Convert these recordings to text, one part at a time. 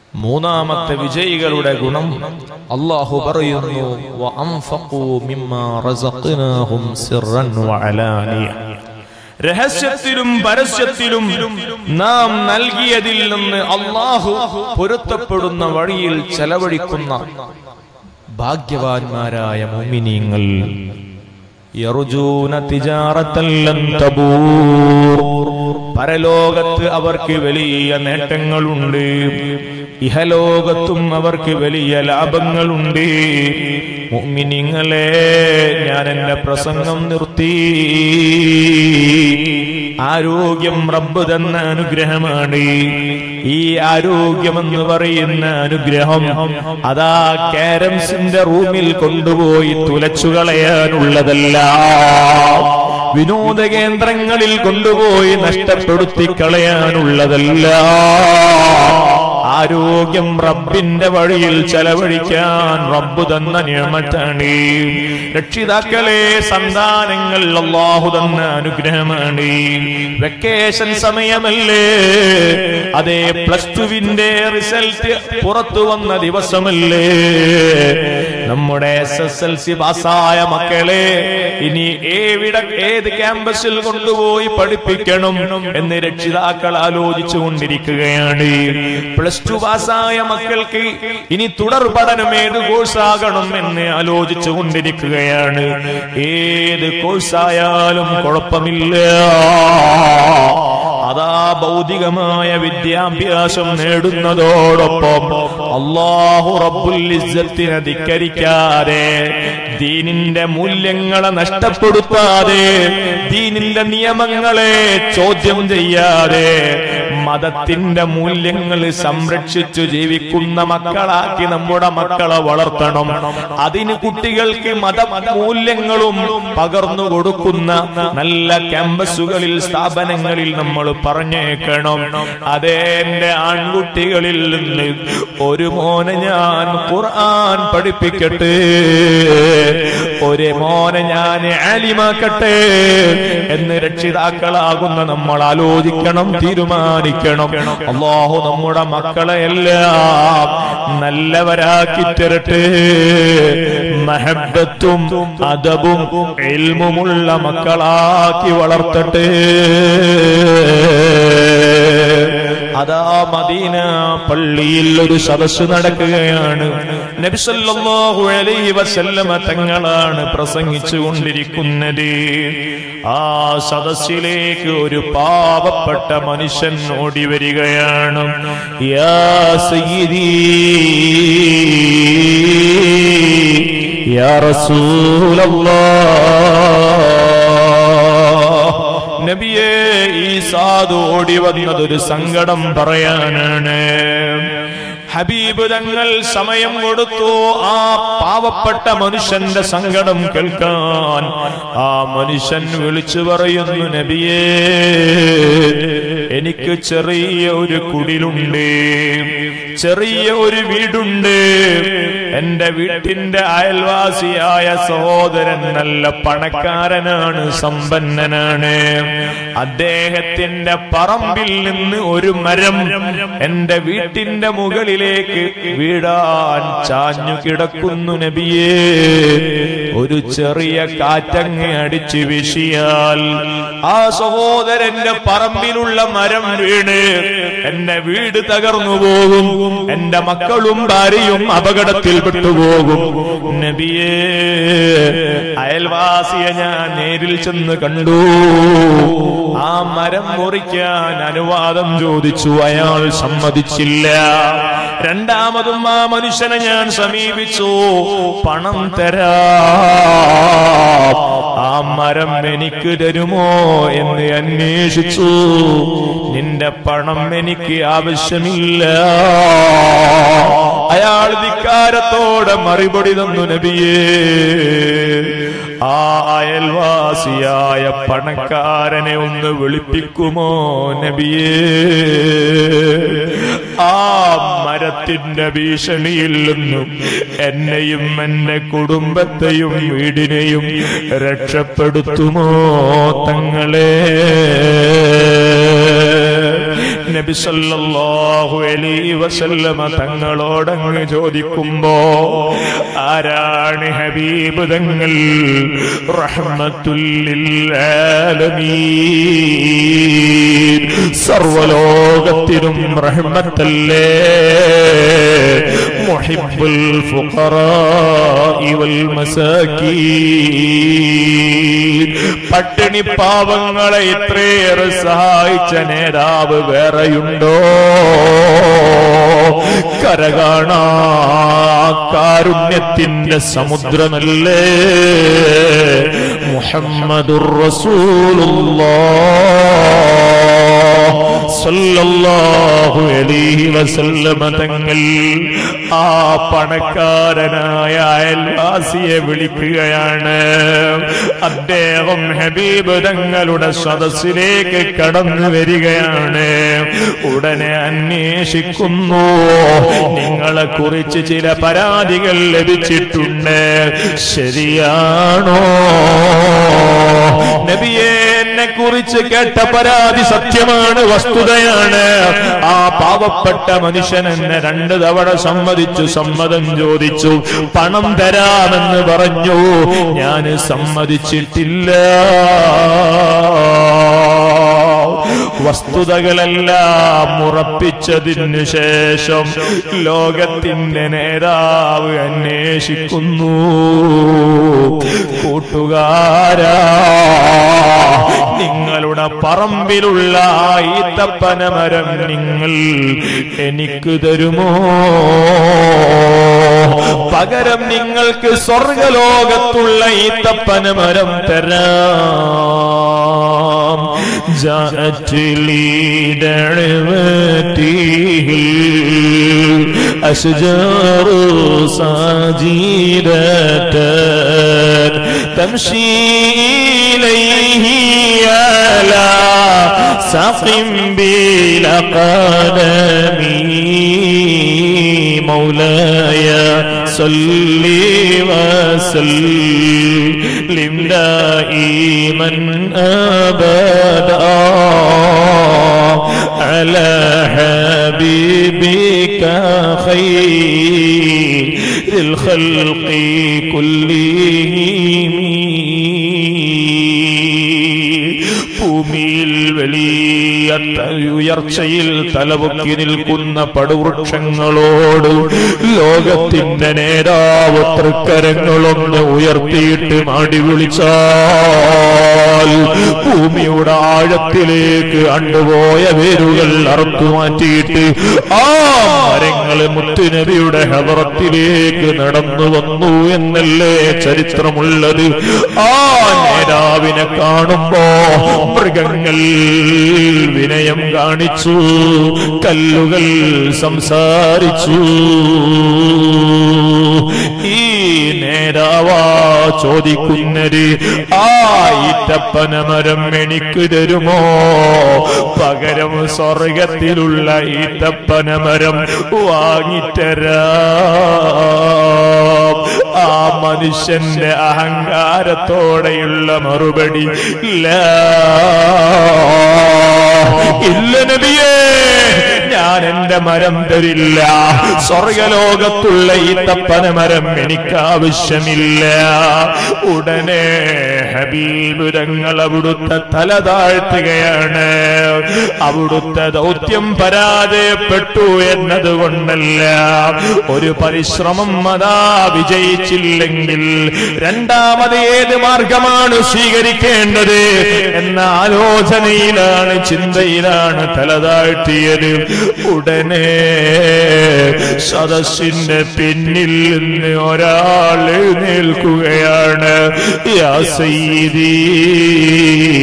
മൂന്നാമത്തെ വിജയികളുടെ ഗുണം അള്ളാഹു പറയുന്നു "വഅൻഫഖൂ മിമ്മാ റസഖ്നാഹും സിർറൻ വഅലാനിയ." രഹസ്യത്തിലും പരസ്യത്തിലും നാം നൽകിയതിൽ നിന്ന് അള്ളാഹു പൊരുത്തപ്പെടുന്ന വഴിയിൽ ചെലവഴിക്കുന്ന ഭാഗ്യവാന്മാരായ മുമിനീങ്ങൾ യറുജൂന തിജാറത്തൻ ലൻ തബൂർ പരലോകത്ത് അവർക്ക് വലിയ നേട്ടങ്ങളുണ്ട് ഇഹലോകത്തും അവർക്ക് വലിയ ലാഭങ്ങളുണ്ട് മുഅ്മിനീങ്ങളെ ഞാൻ എന്റെ പ്രസംഗം നിർത്തി ആരോഗ്യം റബ്ബ് തന്ന അനുഗ്രഹമാണ് ഈ ആരോഗ്യമെന്ന് പറയുന്ന അനുഗ്രഹം അതാ കാരംസിന്റെ റൂമിൽ കൊണ്ടുപോയി തുലച്ചു കളയാനുള്ളതല്ല വിനോദ കേന്ദ്രങ്ങളിൽ കൊണ്ടുപോയി നഷ്ടപ്പെടുത്തി കളയാനുള്ളതല്ല ആരോഗ്യം റബ്ബിന്റെ വഴിയിൽ ചെലവഴിക്കാൻ റബ്ബ് തന്ന നിയമത്താണ് രക്ഷിതാക്കളെ സന്താനങ്ങൾ അള്ളാഹു തന്ന അനുഗ്രഹമാണ് വെക്കേഷൻ സമയമല്ലേ അതേ പ്ലസ് ടുവിന്റെ റിസൾട്ട് പുറത്തു വന്ന ദിവസമല്ലേ നമ്മുടെ എസ് എസ് എൽ സി പാസ്സായ മക്കളെ ഇനി ഏവിട ഏത് ക്യാമ്പസിൽ കൊണ്ടുപോയി പഠിപ്പിക്കണം എന്ന് രക്ഷിതാക്കൾ ആലോചിച്ചു കൊണ്ടിരിക്കുകയാണ് പ്ലസ് ടു പാസ്സായ മക്കൾക്ക് ഇനി തുടർ പഠനം ഏത് കോഴ്സാകണം എന്ന് ആലോചിച്ചു കൊണ്ടിരിക്കുകയാണ് ഏത് കോഴ്സായാലും കുഴപ്പമില്ല അതാ ഭൗതികമായ വിദ്യാഭ്യാസം നേടുന്നതോടൊപ്പം അള്ളാഹു റബ്ബുൽ ഇസ്സത്തിനെ ധിക്കരിക്കാതെ ദീനിന്റെ മൂല്യങ്ങളെ നഷ്ടപ്പെടുത്താതെ ദീനിന്റെ നിയമങ്ങളെ ചോദ്യം ചെയ്യാതെ മതത്തിന്റെ മൂല്യങ്ങൾ സംരക്ഷിച്ചു ജീവിക്കുന്ന മക്കളാക്കി നമ്മുടെ മക്കളെ വളർത്തണം അതിന് കുട്ടികൾക്ക് മത മൂല്യങ്ങളും പകർന്നു കൊടുക്കുന്ന നല്ല ക്യാമ്പസുകളിൽ സ്ഥാപനങ്ങളിൽ നമ്മൾ പറഞ്ഞേക്കണം അതേ എന്റെ ആൺകുട്ടികളിൽ നിന്ന് ഒരു മോനെ ഞാൻ ഖുർആൻ പഠിപ്പിക്കട്ടെ ഒരു മോനെ ഞാൻ ആലിമാക്കട്ടെ എന്ന് രക്ഷിതാക്കളാകുന്ന നമ്മൾ ആലോചിക്കണം തീരുമാനിക്കണം അള്ളാഹു നമ്മുടെ മക്കളെ എല്ലാം നല്ലവരാക്കി തരട്ടെ മഹബത്തും അദബും എൽമുമുള്ള മക്കളാക്കി വളർത്തട്ടെ അതാ മദീന പള്ളിയിൽ ഒരു സദസ് നടക്കുകയാണ് നബിസല്ലാഹു അലൈഹി വസല്ലമ തങ്ങളാണ് പ്രസംഗിച്ചു കൊണ്ടിരിക്കുന്നത് ആ സദസ്സിലേക്ക് ഒരു പാവപ്പെട്ട മനുഷ്യൻ ഓടി വരികയാണ് യാ സയ്യിദീ യാ റസൂലല്ലാഹ് നബിയെ ഈ സാധു ഓടി വന്നതൊരു സങ്കടം പറയാനാണ് ഹബീബ് തങ്ങൾ സമയം കൊടുത്തു ആ പാവപ്പെട്ട മനുഷ്യന്റെ സങ്കടം കേൾക്കാൻ ആ മനുഷ്യൻ വിളിച്ചു പറയുന്നു നബിയേ എനിക്ക് ചെറിയ ഒരു കുടിലുണ്ട് ചെറിയ ഒരു വീടുണ്ട് എന്റെ വീട്ടിന്റെ അയൽവാസിയായ സഹോദരൻ നല്ല പണക്കാരനാണ് സമ്പന്നനാണ് അദ്ദേഹത്തിന്റെ പറമ്പിൽ നിന്ന് ഒരു മരം എന്റെ വീട്ടിന്റെ മുകളിലേക്ക് വീഴാൻ ചാഞ്ഞു കിടക്കുന്നു നബിയേ ഒരു ചെറിയ കാറ്റങ്ങ് അടിച്ചു വീശിയാൽ ആ സഹോദരന്റെ പറമ്പിലുള്ള മരം വീണ് എന്റെ വീട് തകർന്നു പോകും എന്റെ മക്കളും ഭാര്യയും അപകടത്തിൽ പെട്ടുപോകും നബിയേ അയൽവാസിയെ ഞാൻ നേരിൽ ചെന്ന് കണ്ടു ആ മരം മുറിക്കാൻ അനുവാദം ചോദിച്ചു അയാൾ സമ്മതിച്ചില്ല രണ്ടാമതും ആ മനുഷ്യനെ ഞാൻ സമീപിച്ചു പണം തരാ ആ മരം എനിക്ക് തരുമോ എന്ന് അന്വേഷിച്ചു നിന്റെ പണം എനിക്ക് ആവശ്യമില്ല അയാൾ ധിക്കാരത്തോടെ മറുപടി തന്നു നബിയേ ആ അയൽവാസിയായ പണക്കാരനെ ഒന്ന് വിളിപ്പിക്കുമോ നബിയേ ആ മരത്തിന്റെ ഭീഷണിയിൽ നിന്നും എന്നെയും എന്റെ കുടുംബത്തെയും വീടിനെയും രക്ഷപ്പെടുത്തുമോ തങ്ങളെ നബി സല്ലല്ലാഹു അലൈഹി വസല്ലമ തങ്ങളോടങ്ങ് ചോദിക്കുമ്പോ ആരാണ് ഹബീബ് തങ്ങൾ റഹ്മത്തുല്ലിൽ ആലമീൻ സർവലോകത്തിനും റഹ്മത്തല്ലേ മുഹിബ്ബുൽ ഫുഖറാഇ വൽ മസാകീൻ പട്ടിണി പാവങ്ങളെ ഇത്രയേറെ സഹായിച്ച നേതാവ് വേറെയുണ്ടോ കരകാണാ കാരുണ്യത്തിന്റെ സമുദ്രമല്ലേ മുഹമ്മദുർ റസൂലുള്ളാഹ് സല്ലല്ലാഹു അലൈഹി വസല്ലമ തങ്ങൾ ആ പണക്കാരനായ അയൽവാസിയെ വിളിക്കുകയാണ് അദ്ദേഹം ഹബീബ് തങ്ങളുടെ സദസ്സിലേക്ക് കടന്നു വരികയാണ് ഉടനെ അന്വേഷിക്കുന്നു നിങ്ങളെ കുറിച്ച് ചില പരാതികൾ ലഭിച്ചിട്ടുണ്ട് ശരിയാണോ നബിയെ എന്നെ കുറിച്ച് കേട്ട പരാതി സത്യമാണ് വസ്തുതയാണ് ആ പാവപ്പെട്ട മനുഷ്യൻ എന്നെ രണ്ട് തവണ സമ്മതിച്ചു സമ്മതം ചോദിച്ചു പണം തരാമെന്ന് പറഞ്ഞു ഞാൻ സമ്മതിച്ചിട്ടില്ല വസ്തുതകളെല്ലാം ഉറപ്പിച്ചതിനു ശേഷം ലോകത്തിന്റെ നേതാവ് അന്വേഷിക്കുന്നു കൂട്ടുകാരാ നിങ്ങളുടെ പറമ്പിലുള്ള ആ ഈത്തപ്പനമരം നിങ്ങൾ എനിക്ക് തരുമോ പകരം നിങ്ങൾക്ക് സ്വർഗലോകത്തുള്ള ഈത്തപ്പനമരം തരാം جاءت لي دعوته أشجار ساجدة تمشي إليه على ساق بلا قدم مولاي صل وسلم دائما أبدا على حبيبك خير الخلق كلهم ഭൂമിയിൽ വലിയ ത- ഉയർച്ചയിൽ തലപൊക്കി നിൽക്കുന്ന പടുവൃക്ഷങ്ങളോട് ലോകത്തിന്റെ നേതാവ് തൃക്കരങ്ങളൊന്ന് ഉയർത്തിയിട്ട് മാടി വിളിച്ചാൽ ഭൂമിയുടെ ആഴത്തിലേക്ക് അണ്ടുപോയ വേരുകൾ അറുത്തു മാറ്റിയിട്ട് ആ മരങ്ങള് മുത്തുനബിയുടെ ഹവറത്തിലേക്ക് നടന്നു വന്നു എന്നല്ലേ ചരിത്രമുള്ളത് ആ നേതാവിനെ കാണുമ്പോ മൃഗങ്ങൾ വിനയം കാണിച്ചു കല്ലുകൾ സംസാരിച്ചു ഈ നേതാവാ ചോദിക്കുന്നത് ആ ഈത്തപ്പനമരം എനിക്ക് തരുമോ പകരം സ്വർഗത്തിലുള്ള ഈത്തപ്പനമരം വാങ്ങിത്തരാം ആ മനുഷ്യന്റെ അഹങ്കാരത്തോടെയുള്ള മറുപടി ഇല്ല ഇല്ല നബിയേ ഞാൻ എന്റെ മരം തരില്ല സ്വർഗലോകത്തുള്ള ഈ തപ്പന മരം എനിക്ക് ആവശ്യമില്ല ഉടനെ ഹബീബുരങ്ങൾ അവിടുത്തെ തല താഴ്ത്തുകയാണ് അവിടുത്തെ ദൗത്യം പരാജയപ്പെട്ടു എന്നതുകൊണ്ടല്ല ഒരു പരിശ്രമം അതാ വിജയിച്ചില്ലെങ്കിൽ രണ്ടാമത് ഏത് മാർഗമാണ് സ്വീകരിക്കേണ്ടത് എന്ന ആലോചനയിലാണ് ചിന്തയിലാണ് തലതാഴ്ത്തിയത് ഉടനെ സദസ്സിന്റെ പിന്നിൽ നിന്ന് ഒരാൾ എഴുന്നേൽക്കുകയാണ് യാ സയ്യിദി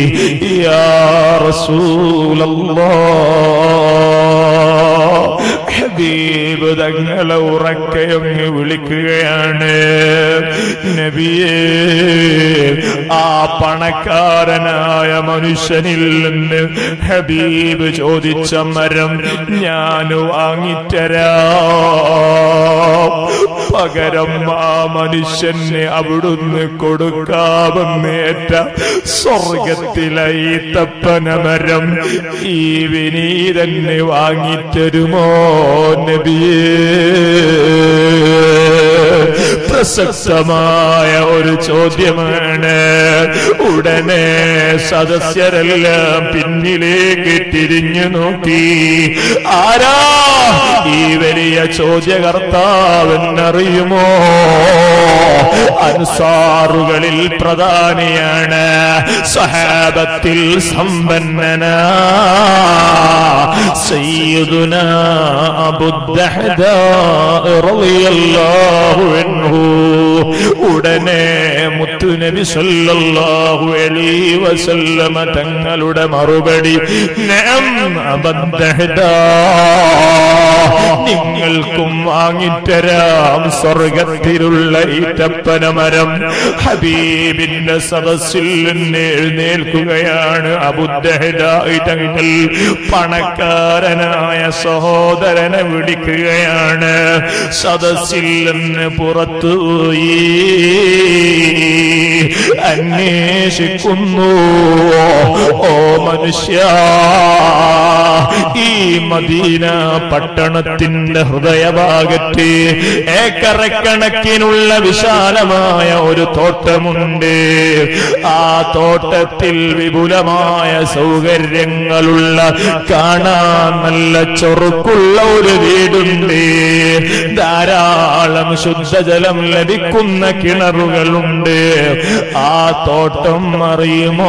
യാ റസൂലല്ലാഹ് ഹബീബ് തങ്ങളെ ഉറക്കയങ്ങ് വിളിക്കുകയാണ് നബിയേ ആ പണക്കാരനായ മനുഷ്യനിൽ നിന്ന് ഹബീബ് ചോദിച്ച മരം ഞാൻ വാങ്ങിത്തരാ പകരം ആ മനുഷ്യന് അവിടുന്ന് കൊടുക്കാമെന്നേറ്റ സ്വർഗത്തിലെ ഈ തപ്പനമരം ഈ വിനീതന് വാങ്ങിത്തരുമോ നബിയേ പ്രസക്തമായ ഒരു ചോദ്യമാണ് ഉടനെ സദസ്യരെല്ലാം പിന്നിലേക്ക് തിരിഞ്ഞു നോക്കി ആരാ ഈ വലിയ ചോദ്യകർത്താവെന്നറിയുമോ അൻസാറുകളിൽ പ്രധാനിയാണ് സഹാബത്തിൽ സമ്പന്നനാ സയ്യിദുന അബുദ്ദഹദാ റളിയല്ലാഹു അൻഹു ഉടനെ മുത്തുനബി സല്ലല്ലാഹു അലൈഹി വസല്ലമ തങ്ങളുടെ മറുപടി നഅം അബദ്ദഹദാ നിങ്ങൾക്കും വാങ്ങിത്തരാം സ്വർഗത്തിലുള്ള ഈറ്റപ്പനമരം ഹബീബിന്റെ സദസ്സിൽ നിന്ന് എഴുന്നേൽക്കുകയാണ് അബുദ്ധഹദായി തങ്ങൾ പണക്കാരനായ സഹോദരനെ വിളിക്കുകയാണ് സദസ്സിൽ നിന്ന് പുറത്തുപോയി അന്വേഷിക്കുന്നു ഓ മനുഷ്യ ഈ മദീന പട്ടണത്തിന്റെ ഹൃദയഭാഗത്ത് ഏക്കറക്കണക്കിനുള്ള വിശാലമായ ഒരു തോട്ടമുണ്ട് ആ തോട്ടത്തിൽ വിപുലമായ സൗകര്യങ്ങളുള്ള കാണാൻ നല്ല ചൊറുക്കുള്ള ഒരു വീടുണ്ട് ധാരാളം ശുദ്ധജലം ലഭിക്കുന്ന കിണറുകളുണ്ട് ആ തോട്ടം അറിയുമോ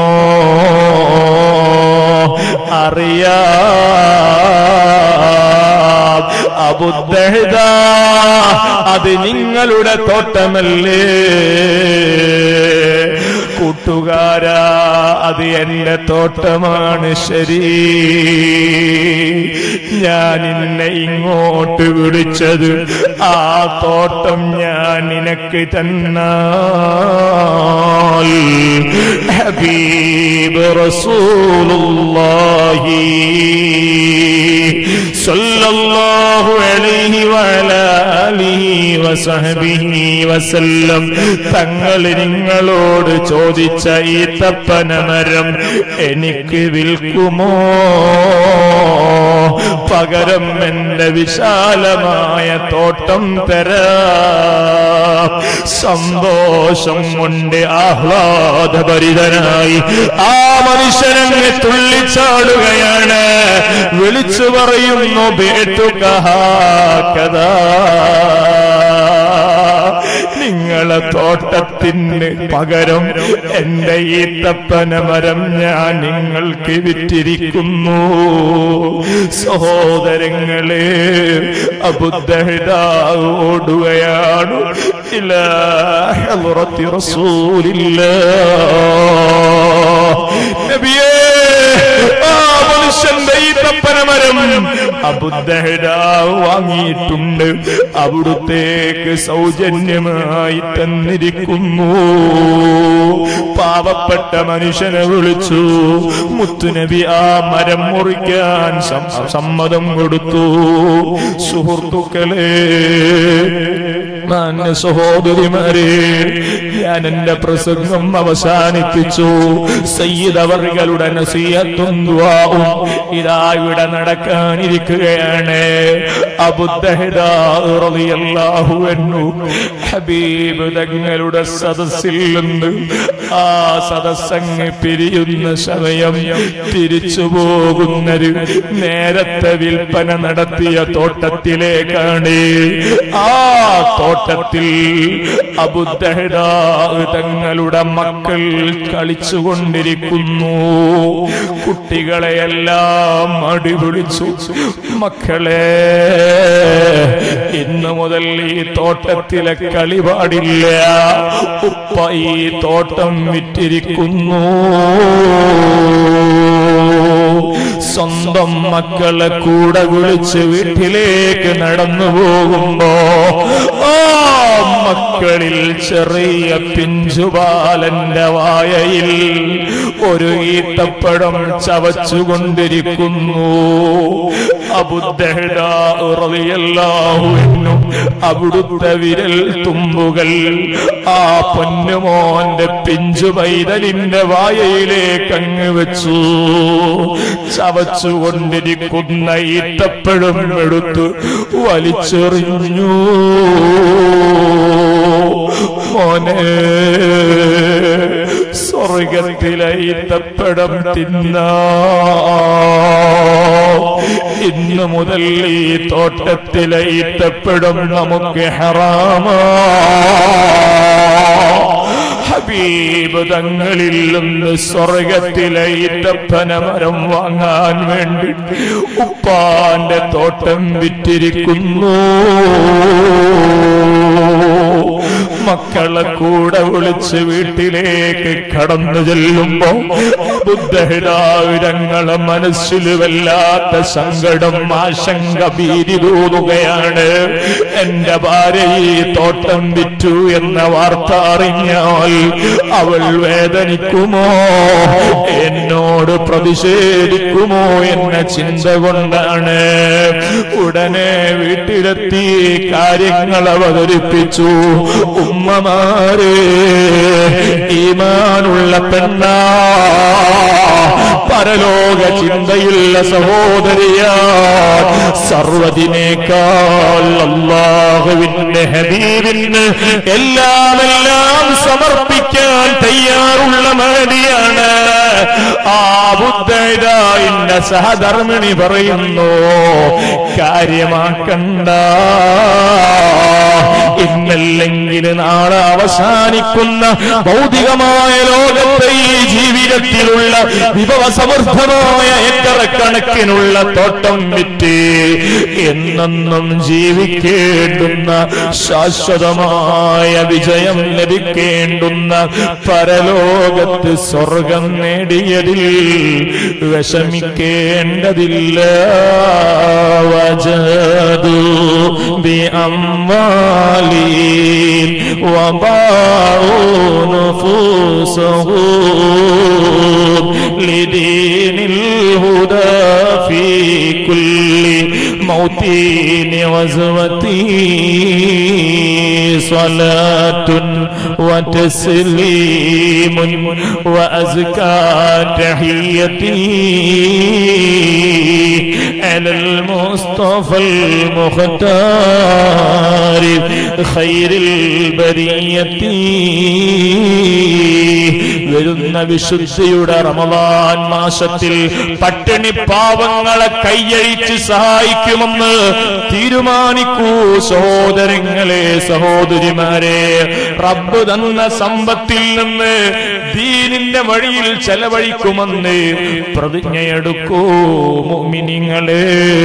അറിയാം അബുദ്ധ അത് നിങ്ങളുടെ തോട്ടമല്ലേ കൂട്ടുകാരാ അത് എന്റെ തോട്ടമാണ് ശരി ഞാൻ നിന്നെ ഇങ്ങോട്ട് വിളിച്ചത് ആ തോട്ടം ഞാൻ നിനക്ക് തന്നാൽ ഹബീബ് റസൂലുള്ളാഹി സല്ലല്ലാഹു അലൈഹി വഅലാ ആലിഹി വസഹബിഹി വസല്ലം തങ്ങൾ നിങ്ങളോട് ചോദിച്ച ഈ തപ്പനമരം എനിക്ക് വിൽക്കുമോ പകരം എന്റെ വിശാലമായ തോട്ടം തരാം സന്തോഷം കൊണ്ട് ആഹ്ലാദഭരിതനായി ആ മനുഷ്യനങ്ങ് തുള്ളിച്ചാടുകയാണ് വിളിച്ചു പറയുന്നു ബേട്ടുകഹാക്കഥാ നിങ്ങളെ തോട്ടത്തിന് പകരം എന്റെ ഈ തപ്പനമരം ഞാൻ നിങ്ങൾക്ക് വിറ്റിരിക്കുന്നു സഹോദരങ്ങളെ അബുദ്ധഹിത ഓടുകയാണ് ഇലാഹി റസൂലില്ല നബിയേ ആ മനുഷ്യന്റെ ഈ തപ്പനമരം അബുദ്ധഹിത വാങ്ങിയിട്ടുണ്ട് അവിടുത്തേക്ക് സൗജന്യമായി തന്നിരിക്കുന്നു പാവപ്പെട്ട മനുഷ്യനെ വിളിച്ചു മുത്തുനബി ആ മരം മുറിക്കാൻ സം- സമ്മതം കൊടുത്തു സുഹൃത്തുക്കളെ മാന്യ സഹോദരിമാരെ ഞാൻ എന്റെ പ്രസംഗം അവസാനിപ്പിച്ചു സയ്യിദ് അവർകളുടെ നസീഹത്തും ദുആഉം ഇതാ ഇവിടെ നടക്കാനിരിക്കുകയാണ് അബുദ്ധഹിദാഹു എന്നു ഹബീബ് തങ്ങളുടെ സദസ്സിൽ നിന്ന് ആ സദസ്സങ്ങ് പിരിയുന്ന സമയം തിരിച്ചു പോകുന്നത് നേരത്തെ വിൽപ്പന നടത്തിയ തോട്ടത്തിലേക്കാണ് ആ തോട്ടത്തിൽ അബുദ്ധഹിദാ തങ്ങളുടെ മക്കൾ കളിച്ചുകൊണ്ടിരിക്കുന്നു കുട്ടികളെയെല്ലാം അടിപിടിച്ചു മക്കളെ ഇന്നു മുതൽ ഈ തോട്ടത്തിലെ കളി പാടില്ല ഉപ്പ ഈ തോട്ടം വിറ്റിരിക്കുന്നു സ്വന്തം സ്വന്തം മക്കളെ കൂടെ വിളിച്ച് വീട്ടിലേക്ക് നടന്നു പോകുമ്പോ ആ മക്കളിൽ ചെറിയ പിഞ്ചുപാലന്റെ വായയിൽ ഒരു ഈത്തപ്പഴം ചവച്ചുകൊണ്ടിരിക്കുന്നു അബുദ്ധഹുന്നു അവിടുത്തെ വിരൽ തുമ്പുകൾ ആ പൊന്നുമോന്റെ പിഞ്ചു പൈതലിന്റെ വായയിലേക്ക് അങ്ങ് വെച്ചു ചവച്ചുകൊണ്ടിരിക്കുന്ന ഈത്തപ്പഴം എടുത്തു വലിച്ചെറിഞ്ഞു മോനെ സ്വർഗത്തിലെ ഈത്തപ്പഴം തിന്ന ഇന്നു മുതൽ ഈ തോട്ടത്തിലെ ഈത്തപ്പഴം നമുക്ക് ഹറാമാ ഹബീബ് തങ്ങളിൽ നിന്ന് സ്വർഗത്തിലെ ഈത്തപ്പന മരം വാങ്ങാൻ വേണ്ടി ഉപ്പാന്റെ തോട്ടം വിറ്റിരിക്കുന്നു മക്കളെ കൂടെ വിളിച്ച് വീട്ടിലേക്ക് കടന്നു ചെല്ലുമ്പോ ബുദ്ധഹിതാവിരങ്ങളെ മനസ്സിൽ വല്ലാത്ത സങ്കടം ആശങ്ക ഭീതി തോന്നുകയാണ് എന്റെ ഭാര്യ ഈ തോട്ടം വിറ്റു എന്ന വാർത്ത അറിഞ്ഞാൽ അവൾ വേദനിക്കുമോ എന്നോട് പ്രതിഷേധിക്കുമോ എന്ന ചിന്ത കൊണ്ടാണ് ഉടനെ വീട്ടിലെത്തി കാര്യങ്ങൾ അവതരിപ്പിച്ചു ഉമ്മമാരെ ഈമാനുള്ള പെണ്ണാ പരലോക ചിന്തയുള്ള സഹോദരിയാ സർവതിനേക്കാൾ അള്ളാഹുവിന്റെ ഹബീബിന് എല്ലാം എല്ലാം സമർപ്പിക്കാൻ തയ്യാറുള്ള മഹതിയാണ് ആ ബുദ്ധ ഇന്ന സഹധർമ്മിണി പറയുന്നു കാര്യമാക്കണ്ട ഇന്നല്ലെങ്കിൽ നാളെ അവസാനിക്കുന്ന ഭൗതികമായ ലോകത്തെ ഈ ജീവിതത്തിലുള്ള വിഭവസമൃദ്ധമായ ഏക്കറക്കണക്കിനുള്ള തോട്ടം വിറ്റ് എന്നെന്നും ജീവിക്കേണ്ടുന്ന ശാശ്വതമായ വിജയം ലഭിക്കേണ്ടുന്ന പരലോകത്ത് സ്വർഗം നേടിയതിൽ വിഷമിക്കേണ്ടതില്ല വജതു ബി أموالهم وباعوا نفوسهم لدين الهدى في كل موتين وزوتي صلاة وتسليم وأزكى تحيتي على المصطفى المختار خير البرية വരുന്ന വിശുദ്ധിയുടെ റമദാൻ മാസത്തിൽ പട്ടിണി പാവങ്ങളെ കൈയഴിച്ച് സഹായിക്കുമെന്ന് തീരുമാനിക്കൂ സഹോദരങ്ങളെ സഹോദരിമാരെ റബ്ബ് തന്ന സമ്പത്തിൽ നിന്ന് ദീനിന്റെ വഴിയിൽ ചെലവഴിക്കുമെന്ന് പ്രതിജ്ഞയെടുക്കൂ മുഅ്മിനീങ്ങളെ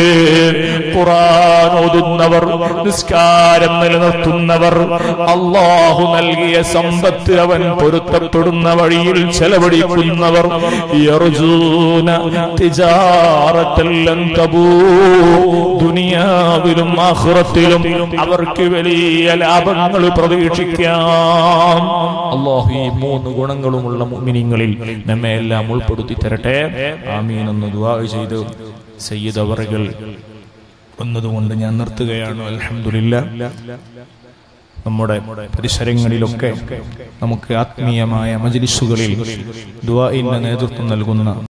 ഖുർആൻ ഓതുന്നവർ നിസ്കാരം നിലനിർത്തുന്നവർ അള്ളാഹു നൽകിയ സമ്പത്ത് അവൻ പൊരുത്തപ്പെടുന്ന വഴിയിൽ ചെലവഴിക്കുന്നവർ യർജൂന തിജാറത്തല്ലൻ തബൂ ദുനിയാവിലും ആഖിറത്തിലും അവർക്ക് വലിയ ലാഭങ്ങൾ പ്രതീക്ഷിക്കാം അള്ളാഹു ഈ മൂന്ന് ഗുണങ്ങളുമുള്ള മുഅ്മിനീങ്ങളിൽ നമ്മെ എല്ലാം ഉൾപ്പെടുത്തി തരട്ടെ ആമീൻ എന്ന് ദുആ ചെയ്ത് സയ്യിദ് അവറുകൾ വന്നതുകൊണ്ട് ഞാൻ നിർത്തുകയാണ് അൽഹംദുലില്ലാ നമ്മുടെ പരിസരങ്ങളിലൊക്കെ നമുക്ക് ആത്മീയമായ മജ്ലിസുകളിൽ ദുആഇന്റെ നേതൃത്വം നൽകുന്ന